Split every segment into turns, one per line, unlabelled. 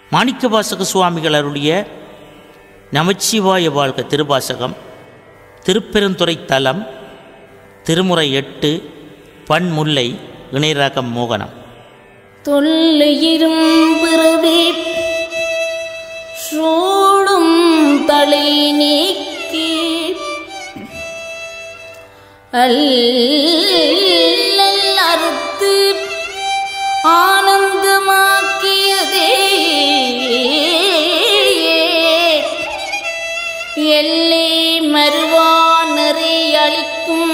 மாணிக்கவாசக சுவாமிகள் அருளிய நமச்சிவாய வாழ்க திருவாசகம் திருப்பெருந்துறை தலம் திருமுறை எட்டு பன்முல்லை இணைராகம் மோகனம்
தொல்லையிரும் பிறவி சூடும் தலை நீக்கி அல்லல் அறுத்து ஆனந்தமாக்கியதே எல்லை மறுவா நெறி அளிக்கும்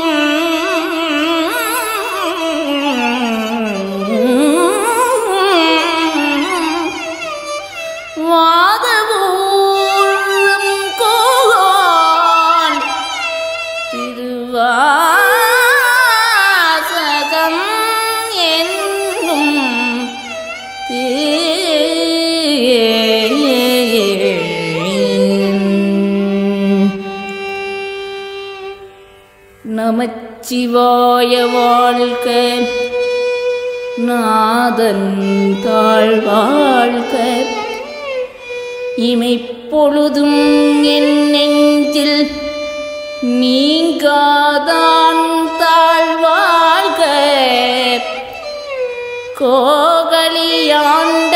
வாதவூரம் கோகான் திருவாசகம் என்னும் தே நமச்சிவாய வாழ்க நாதன் தாழ் வாழ்க இமைப்பொழுதும் என் நெஞ்சில் நீங்காதான் தாழ் வாழ்க கோகலியாண்ட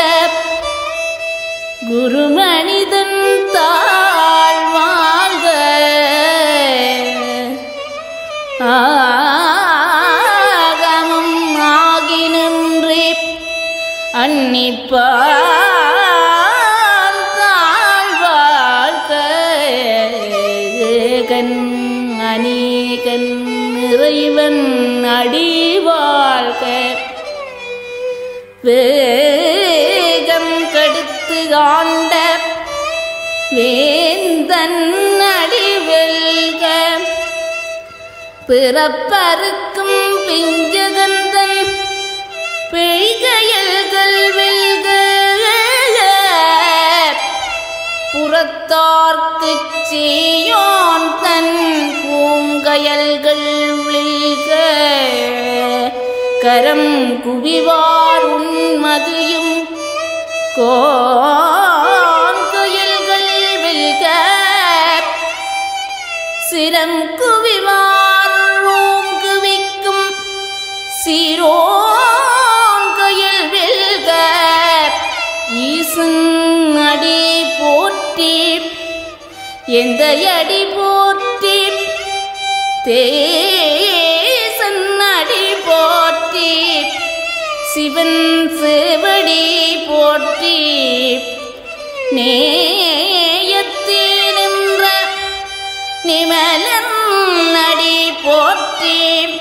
குருமனிதன் தாழ் வாழ்க ஆகமம் ஆகி நின்றே அன்னிப்பான் தாழ் வாழ்க கண் அநேகன் இறைவன் அடி வாழ்க வேகம் கடுத்து ஆண்ட வேந்தன் அடிவெல்க பிறப்பருக்கும் பிஞ்சகந்தன் பெய்கையல்கள் வெல்க புறத்தார்க்குச் செய்யோன் தன் பூங்கயல்கள் விழ்க கரம் குவிவார் உன்மதியும் கோங்குயல்கள் வெல்க சிரம் குவிவார் ஓங்குவிக்கும் சீரோன்கையில் வெல்க ஈசன் அடி போற்றி எந்த அடி போற்றி தேசன் அடி போற்றி சிவன் சேவடி போற்றி நேயத்தே நின்ற நிமலன் நடி போற்றி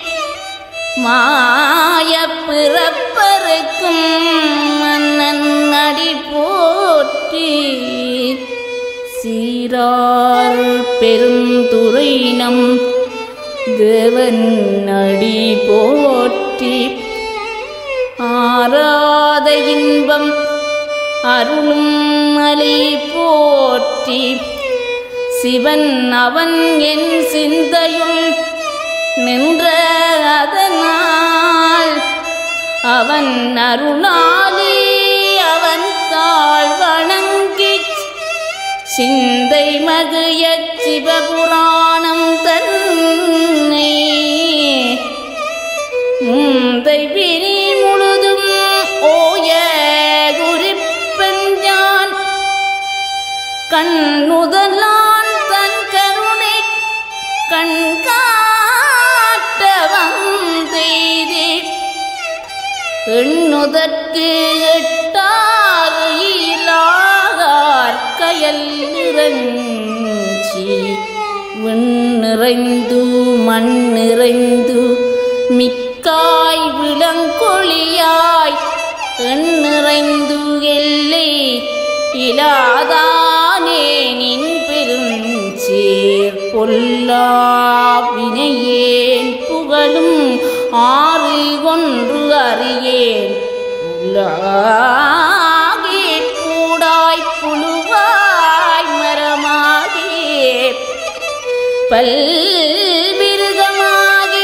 மாய பிறப்பருக்கும் மன்னன் நடி போற்றி சீரார் பெருந்துரைனம் தேவன் நடி போற்றி ஆராத இன்பம் அருளும் அலை போற்றி சிவன் அவன் என் சிந்தையுள் நின்ற அதனால் அவன் அருளாலே அவன் தாழ் வணங்கி சிந்தை மகிய சிவபுராணம் தன்னை முந்தை விரி முழுதும் ஓய குறிப்பெஞ்சான் கண்ணுதலான் தன் கருணை கண்காட்ட வந்தெய்தி எண்ணுதற்கு எட்டாக இயலாகார் கயல் இறஞ்சி விண் நிறைந்து மண் நிறைந்து மிக்காய் விளங்கொழியாய் எண் நிறைந்து எல்லை இலாதானே நின் பெருஞ்சேர் பொல்லாவினையேன் புகழும் ஆறு ஒன்று அறியேன் உள்ளாகி கூடாய் புழுவாய் மரமாகி பல்விருகமாகி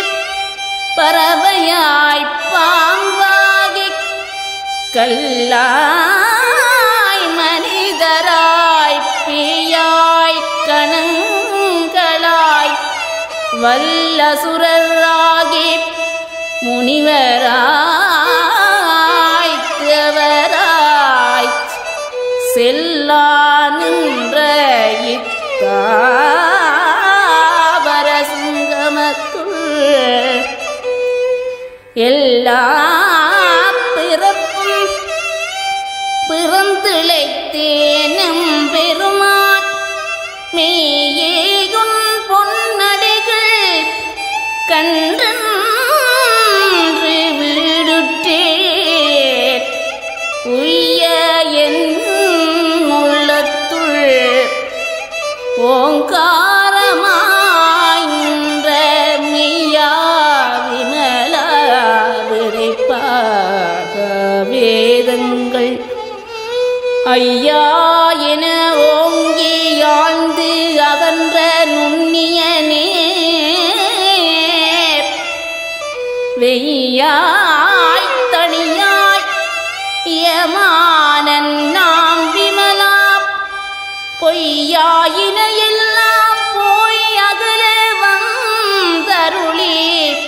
பறவையாய் பாம்பாகி கல்லாய் அசுரராகி முனிவராய் தேவராய் செல்லா நின்ற இத்தாவர சங்கமத்துள் எல்லா பிறப்பும் பிறந்திழைத்தேனும் பெருமான் மேயேயுன் பொன்னடிகள் கன்றன்று வீடுற்றேன் உய்ய என் உள்ளத்துள் ஓங்காரமாய் நின்ற மெய்யா விமலா விரைப்பாக வேதங்கள் ஐயா என ஓங்கி ஆழ்ந்து அகன்ற நுண்ணியனே வெய்யாய் தனியாய் யமானன் நாம் விமலா பொய்யாயின எல்லாம் போய் அகல வந்தருளி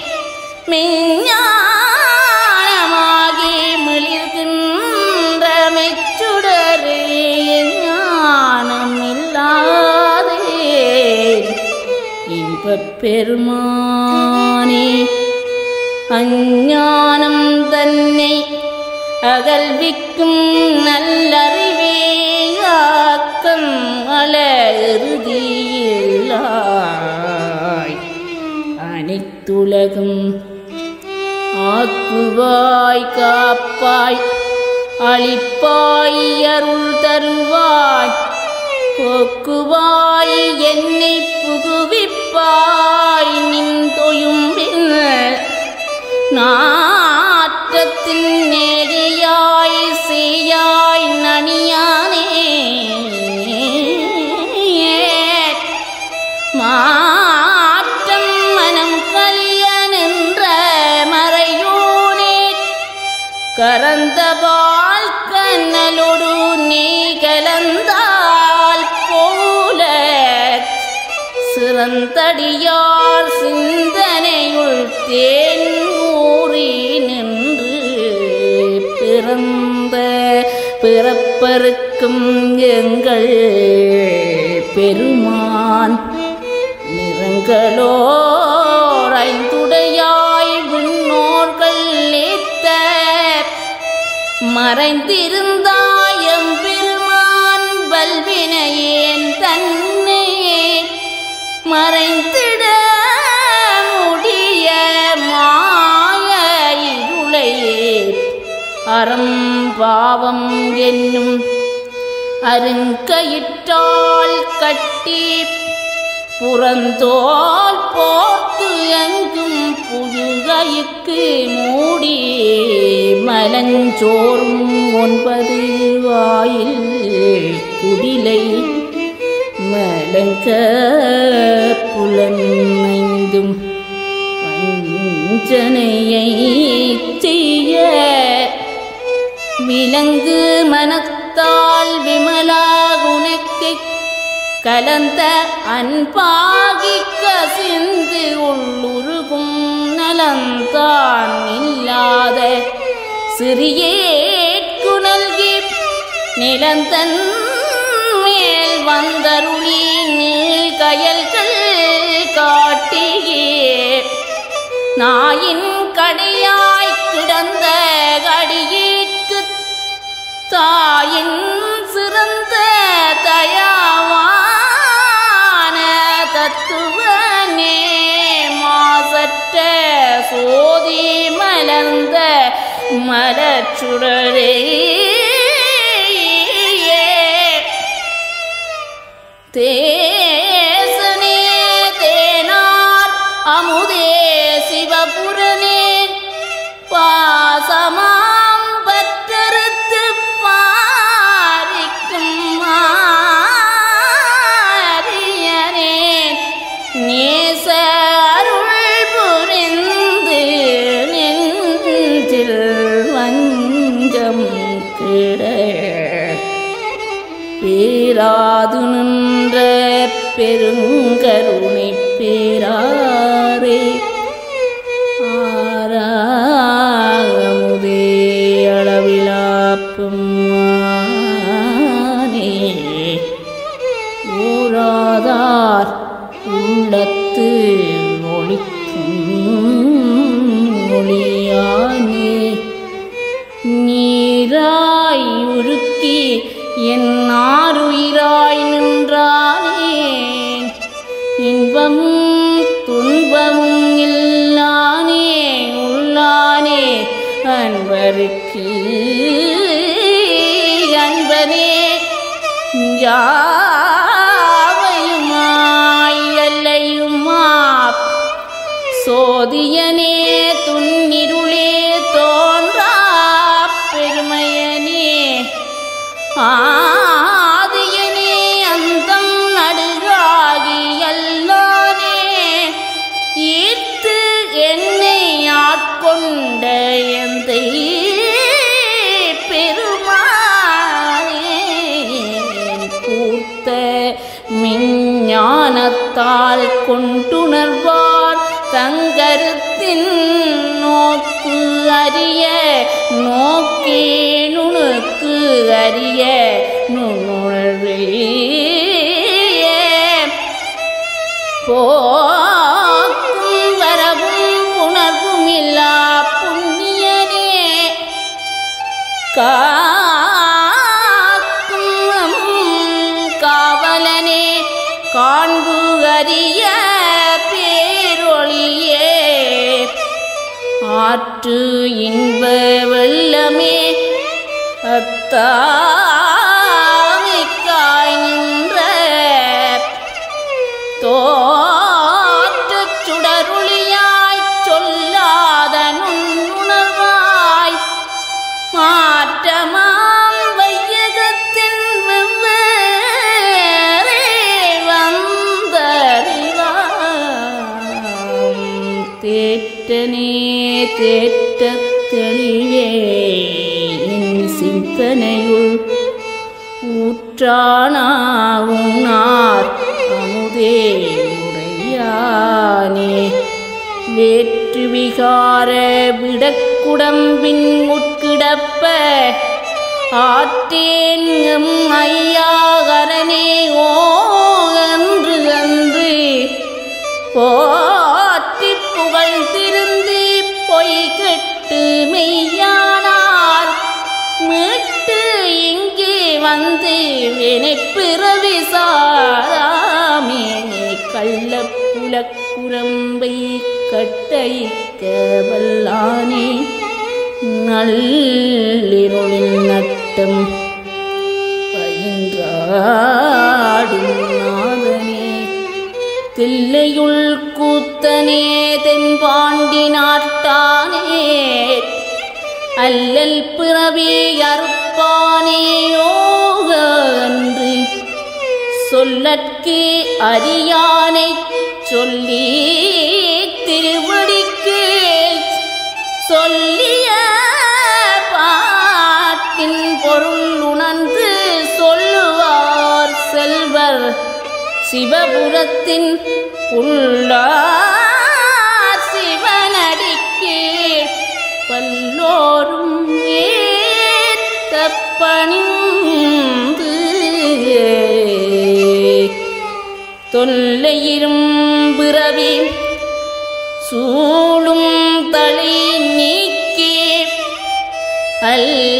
மெஞ்ஞானமாகி மிளிர்கின்ற மெச்சுடரே ஞானம் இல்லாதே இன்பப் பெருமானே அஞ்ஞானம் தன்னை அகல்விக்கும் நல்லறிவே ஆக்கம் அல இறுதியில்லாய் அனைத்துலகும் ஆக்குவாய் காப்பாய் அளிப்பாய் அருள் தருவாய் போக்குவாய் என்னை புகுவிப்பாய் நின் தொயும்பின் நாற்றத்தின் நெறியாய் செய்யாய் நனியானே மாற்றம் மனம் கலிய நின்ற மறையோனே கரந்தபால் கண்ணலொடு நீ கலந்தால் போல சிறந்தடியார் சிந்தனையுள் தேன் ஊறி நின்று பிறந்த பிறப்பருக்கும் எங்கள் பெருமான் நிறங்களோர் ஐந்துடையாய் விண்ணோர்கள் ஏத்த மறைந்திருந்தாயம் பெருமான் வல்வினையேன் தன்னையே மறைந்திட முடிய மாய இருளையே அறம் பாவம் என்னும் அருங்கயிற்றால் கட்டி புறந்தோல் போர்த்து எங்கும் புழுகைக்கு மூடி மலஞ்சோறும் ஒன்பது வாயில் குடிலை மலங்க புலனைந்தும் வஞ்சனையை செய்ய விலங்கு மனத்தால் விமலா உனக்கு கலந்த அன்பாகி கசிந்து உள்ளுருகும் நலந்தான் இல்லாத சிறியேட்கு நல்கி நிலந்தன் மேல் வந்தருளி நீள் கயல்கள் காட்டியே நாயின் கடையாய் கிடந்த கடியேற்கு தாயின் சிறந்த தயாவான தத்துவனே மாசற்ற சோதி மலர்ந்த மலச்சுடரே தேசனே தேனார் அமுதே சிவபுரனே பாசமாம் பற்றறுத்து பாரிக்கும் மாரியனே நேச அருள் புரிந்து நெஞ்சில் வஞ்சம் பேராது நின்ற பெருங்கருணை பேராரே ஆறாமுதே அளவிலாப்பும் ஊராதார் உள்ளத்து ஒளிக்கும் ஒளியானே நீராய் உருக்கி என் ஆறுயிராய் நின்றானே இன்பமும் துன்பமும் இல்லானே உள்ளானே அன்பருக்கு அன்பனே யாவையுமாய் எல்லையுமா சோதியனே துன்னிருளே தோன்றா பெருமையனே ஆதியனே அந்தம் நடுகாகி எல்லானே ஈர்த்து என்னை ஆட்கொண்ட எந்தை பெருமானே கூர்த்த மிஞ்ஞானத்தால் கொண்டுணர்வார் தங்கருத்தின் நோக்கு அறிய நோக்கே நுணுக்கு அறிய நுணுணர்வே போக்கும் வரவும் உணர்வும் இல்லா புண்ணியனே காக்கும் காவலனே காண்பு அறிய பேரொளியே ஆற்று இன்ப வெள்ளமே அத்தாமிக்காய் நின்ற தோற்றச் சுடருளியாய்ச் சொல்லாத நுண்ணுணர்வாய் மாற்றமாம் வையகத்தின் வெவ்வேறே வந்தறிவாம் தேற்றனே தேற்றத் தெளிவே என் சிந்தனையுள் ஊற்றானாவுனார் அமுதே உடையானே வேற்று விகார விடக்குடம்பின் உட்கிடப்ப ஆற்றேன் எம் ஐயாகரனே ஓ அன்று அன்று போற்றி புகழ்ந்திருந்தி பொய் கெட்டு மெய்யானார் மீட்டு இங்கே வந்து வினைப்பிறவி சாராமே கள்ள புலக்குரம்பை கட்டழிக்க வல்லானே நள்ளிருளின் நட்டம் பயின்றாடும் நாதனே தில்லையுள் கூத்தனே தென்பாண்டி நாட்டானே அல்லல் பிறவி அறுப்பானே யோக அன்று சொல்லற்கு அறியானை சொல்லி திருவடிக்கு சொல்லிய பாட்டின் பொருள் உணர்ந்து சொல்லுவார் செல்வர் சிவபுரத்தின் உள்ளார் சிவனடிக்கு பல்லோரும் ஏத்த பணிந்து தொல்லையிரும் பிறவி சூழும் தளி நீக்கி அல்ல